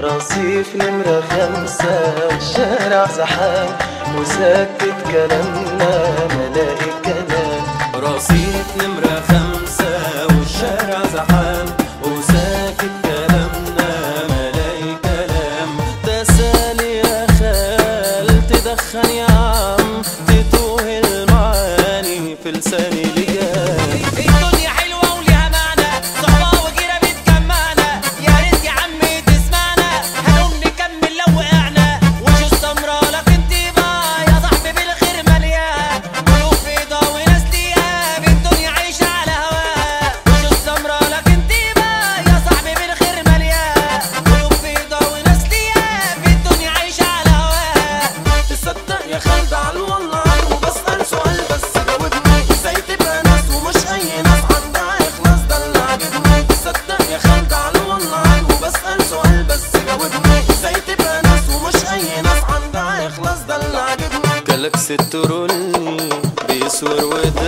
رصيف نمرة خمسة والشارع زحام وساكت كلامنا ملاقي كلام رصيف نمرة خمسة والشارع زحام وساكت كلامنا ملاقي كلام تسالي يا خال تدخن يا عم تتوه المعاني في لساني لجام الدنيا حلوة وليها معنى صحبة وجيرة بتجمعنا يا ريت يا عمي تسمعنا هنقوم نكمل لو وقعنا وش السمرة لك انت بقى يا صاحبي بالخير مليان قلوب بيضا وناس ليها بالدنيا عايشة على هواها وش السمرة لك انت بقى يا صاحبي بالخير مليان قلوب بيضا وناس ليها بالدنيا عايشة على هواها تصدق يا خالد على والله وبسأل سؤال بس جاوبني ازاي تبقى ناس ومش اي ناس عندها اخلاص ده اللي عاجبني تصدق يا خالد على والله وبسأل سؤال بس جاوبني ازاي تبقى ناس ومش اي ناس عندها اخلاص ده اللي عاجبني كلاكس الترولي بيسور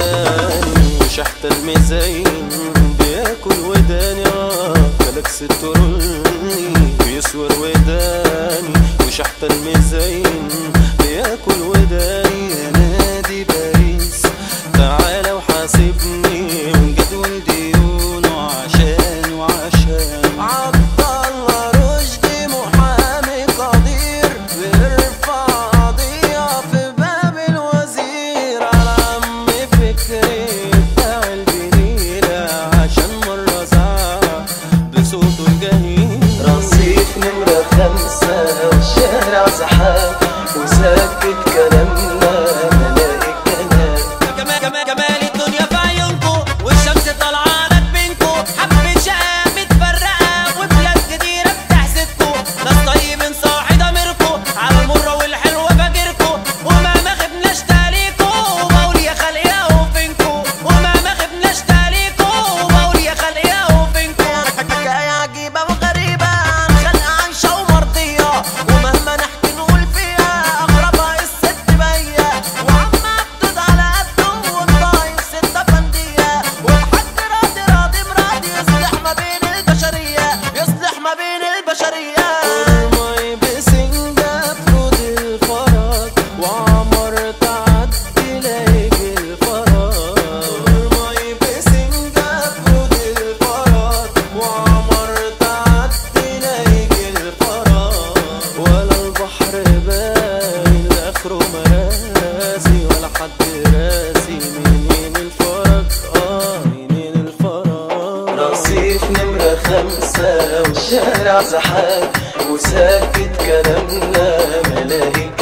وداني وشحت الميزين بياكل وداني اه كلاكس الترولي بيسور وداني وشحت الميزين بياكل وداني يا نادي باريس تعالى وحاسبني من جدول ديونه عشان وعشان عبد الله رشدي محامي قدير بيرفع قضية في باب الوزير على عم فكري بتاع البنيرة عشان مرة زعق بصوته الجهير رصيف نمرة خمسة والشارع زحام وساكت كلامنا ملاقي كلام جمال جمال جمال الدنيا في عيونكو والشمس طالعه لك بينكو حبة شقة متفرقة وبلاد كتيرة بتحسدكو ناس طيبين صاحي ضميركو على المرة والحلوة فاكركو ومهما غبناش تاريكو بقول يا خلقيا فينكو ومهما غبناش تاريكو بقول يا خلقيا فينكو حكاية عجيبة وغريبة عن خلقة عايشة ومرضية ومهما نحكي نقول فيها أغربها الست بيا وعم عبدود على قده ومضايف ستة فندية والحاج راضي راضي مرادي يصلح ما بين البشرية يصلح ما بين البشرية ماي بسنجة فرود الفرج وعمر تعدي لاقي الفرج ماي بسنجة فرود الفرج وعمر تعدي لاقي الفرج ولا البحر باين لاخره مراسي ولا حد راسي منين الفرج اه منين الفرج رصيف نمرة خمسة والشارع زحام وساكت كلامنا ملاقي